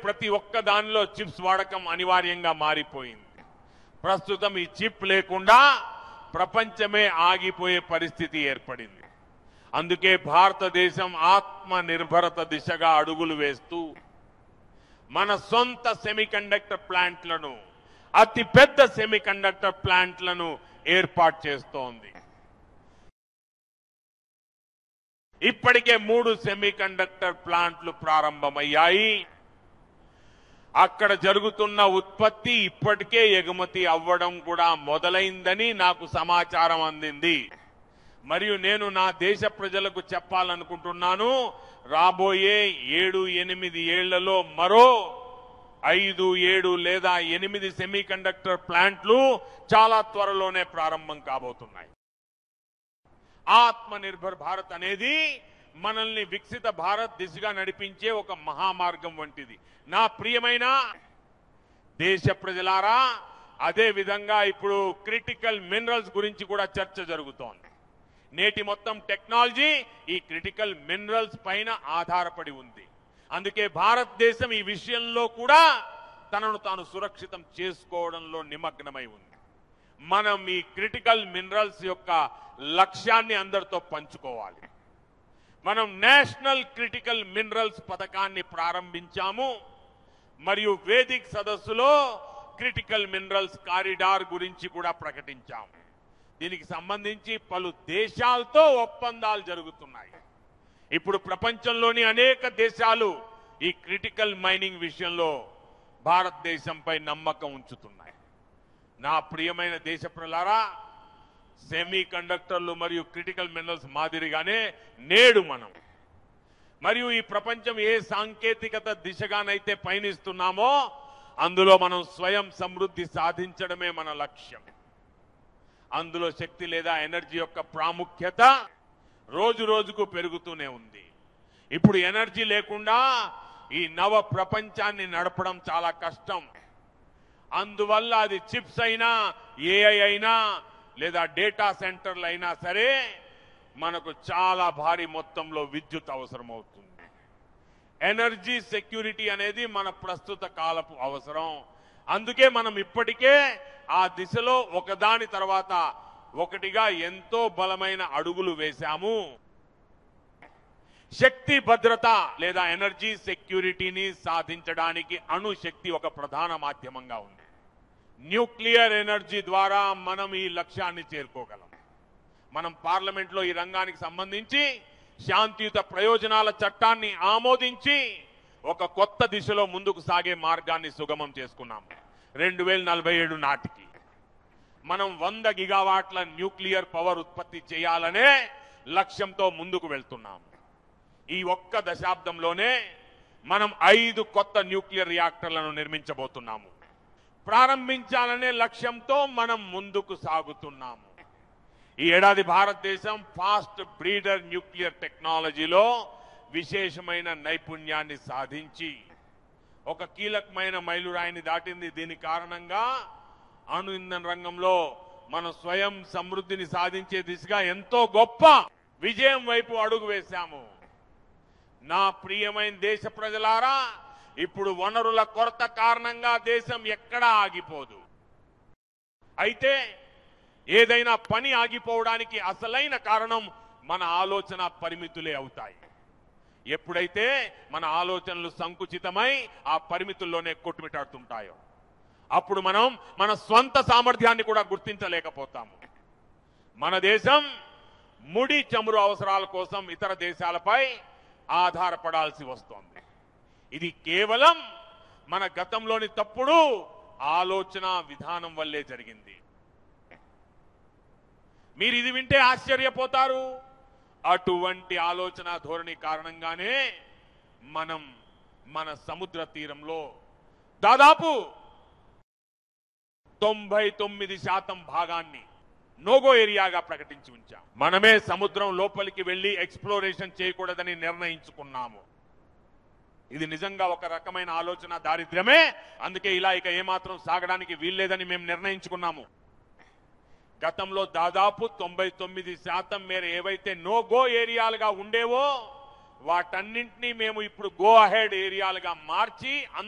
ప్రతి ఒక్క దానిలో చిప్స్ వాడకం అనివార్యంగా మారిపోయింది ప్రస్తుతం ఈ చిప్ లేకుండా ప్రపంచమే ఆగిపోయే పరిస్థితి ఏర్పడింది అందుకే భారతదేశం ఆత్మ నిర్భరత దిశగా అడుగులు వేస్తూ మన సొంత సెమీకండక్టర్ ప్లాంట్లను అతి పెద్ద సెమీకండక్టర్ ప్లాంట్లను ఏర్పాటు చేస్తోంది ఇప్పటికే మూడు సెమీకండక్టర్ ప్లాంట్లు ప్రారంభమయ్యాయి అక్కడ జరుగుతున్న ఉత్పత్తి ఇప్పటికే ఎగుమతి అవ్వడం కూడా మొదలైందని నాకు సమాచారం అందింది మరియు నేను నా దేశ ప్రజలకు చెప్పాలనుకుంటున్నాను రాబోయే ఏడు ఎనిమిది ఏళ్లలో మరో ఐదు ఏడు లేదా ఎనిమిది సెమీకండక్టర్ ప్లాంట్లు చాలా త్వరలోనే ప్రారంభం కాబోతున్నాయి ఆత్మ నిర్భర్ భారత్ అనేది మనల్ని వికసిత భారత్ దిశగా నడిపించే ఒక మహామార్గం వంటిది నా ప్రియమైన దేశ ప్రజలారా అదే విధంగా ఇప్పుడు క్రిటికల్ మినరల్స్ గురించి కూడా చర్చ జరుగుతోంది నేటి మొత్తం టెక్నాలజీ ఈ క్రిటికల్ మినరల్స్ పైన ఆధారపడి ఉంది అందుకే భారతదేశం ఈ విషయంలో కూడా తనను తాను సురక్షితం చేసుకోవడంలో నిమగ్నమై ఉంది మనం ఈ క్రిటికల్ మినరల్స్ యొక్క లక్ష్యాన్ని అందరితో పంచుకోవాలి మనం నేషనల్ క్రిటికల్ మినరల్స్ పథకాన్ని ప్రారంభించాము మరియు వేదిక్ సదస్సులో క్రిటికల్ మినరల్స్ కారిడార్ గురించి కూడా ప్రకటించాము దీనికి సంబంధించి పలు దేశాలతో ఒప్పందాలు జరుగుతున్నాయి ఇప్పుడు ప్రపంచంలోని అనేక దేశాలు ఈ క్రిటికల్ మైనింగ్ విషయంలో భారతదేశంపై నమ్మకం ఉంచుతున్నాయి నా ప్రియమైన దేశ ప్రజలారా సెమీ కండక్టర్లు మరియు క్రిటికల్ మినరల్స్ మాదిరిగానే నేడు మనం మరియు ఈ ప్రపంచం ఏ సాంకేతికత దిశగానైతే పయనిస్తున్నామో అందులో మనం స్వయం సమృద్ధి సాధించడమే మన లక్ష్యం అందులో శక్తి లేదా ఎనర్జీ యొక్క ప్రాముఖ్యత రోజు రోజుకు పెరుగుతూనే ఉంది ఇప్పుడు ఎనర్జీ లేకుండా ఈ నవ ప్రపంచాన్ని నడపడం చాలా కష్టం అందువల్ల అది చిప్స్ అయినా ఏఐ అయినా లేదా డేటా సెంటర్లు అయినా సరే మనకు చాలా భారీ మొత్తంలో విద్యుత్ అవసరమవుతుంది ఎనర్జీ సెక్యూరిటీ అనేది మన ప్రస్తుత కాలపు అవసరం అందుకే మనం ఇప్పటికే ఆ దిశలో ఒకదాని తర్వాత ఒకటిగా ఎంతో బలమైన అడుగులు వేశాము శక్తి భద్రత లేదా ఎనర్జీ సెక్యూరిటీని సాధించడానికి అణుశక్తి ఒక ప్రధాన మాధ్యమంగా ఉంది న్యూక్లియర్ ఎనర్జీ ద్వారా మనం ఈ లక్ష్యాన్ని చేరుకోగలం మనం పార్లమెంట్లో ఈ రంగానికి సంబంధించి శాంతియుత ప్రయోజనాల చట్టాన్ని ఆమోదించి ఒక కొత్త దిశలో ముందుకు సాగే మార్గాన్ని సుగమం చేసుకున్నాము రెండు వేల నలభై ఏడు నాటికి మనం వంద గిగావాట్ల న్యూక్లియర్ పవర్ ఉత్పత్తి చేయాలనే లక్ష్యంతో ముందుకు వెళ్తున్నాము ఈ ఒక్క దశాబ్దంలోనే మనం ఐదు కొత్త న్యూక్లియర్ రియాక్టర్లను నిర్మించబోతున్నాము ప్రారంభించాలనే లక్ష్యంతో మనం ముందుకు సాగుతున్నాము ఈ ఏడాది భారతదేశం ఫాస్ట్ బ్రీడర్ న్యూక్లియర్ టెక్నాలజీలో విశేషమైన నైపుణ్యాన్ని సాధించి ఒక కీలకమైన మైలురాయిని దాటింది దీని కారణంగా అణు ఇంధన రంగంలో మనం స్వయం సమృద్ధిని సాధించే దిశగా ఎంతో గొప్ప విజయం వైపు అడుగు వేశాము నా ప్రియమైన దేశ ప్రజలారా ఇప్పుడు వనరుల కొరత కారణంగా దేశం ఎక్కడా ఆగిపోదు అయితే ఏదైనా పని ఆగిపోవడానికి అసలైన కారణం మన ఆలోచన పరిమితులే అవుతాయి ఎప్పుడైతే మన ఆలోచనలు సంకుచితమై ఆ పరిమితుల్లోనే కొట్టుమిటాడుతుంటాయో అప్పుడు మనం మన స్వంత సామర్థ్యాన్ని కూడా గుర్తించలేకపోతాము మన దేశం ముడి చమురు అవసరాల కోసం ఇతర దేశాలపై ఆధారపడాల్సి వస్తోంది ఇది కేవలం మన గతంలోని తప్పుడు ఆలోచన విధానం వల్లే జరిగింది మీరు ఇది వింటే ఆశ్చర్యపోతారు అటువంటి ఆలోచన ధోరణి కారణంగానే మనం మన సముద్ర తీరంలో దాదాపు తొంభై తొమ్మిది శాతం భాగాన్ని నోగో ఏరియాగా ప్రకటించి ఉంచాం మనమే సముద్రం లోపలికి వెళ్లి ఎక్స్ప్లోరేషన్ చేయకూడదని నిర్ణయించుకున్నాము ఇది నిజంగా ఒక రకమైన ఆలోచన దారిద్ర్యమే అందుకే ఇలా ఇక ఏమాత్రం సాగడానికి వీల్లేదని మేము నిర్ణయించుకున్నాము గతంలో దాదాపు తొంభై తొమ్మిది శాతం మేర ఏవైతే నో గో ఏరియాలుగా ఉండేవో వాటన్నింటినీ మేము ఇప్పుడు గో అహెడ్ ఏరియాలుగా మార్చి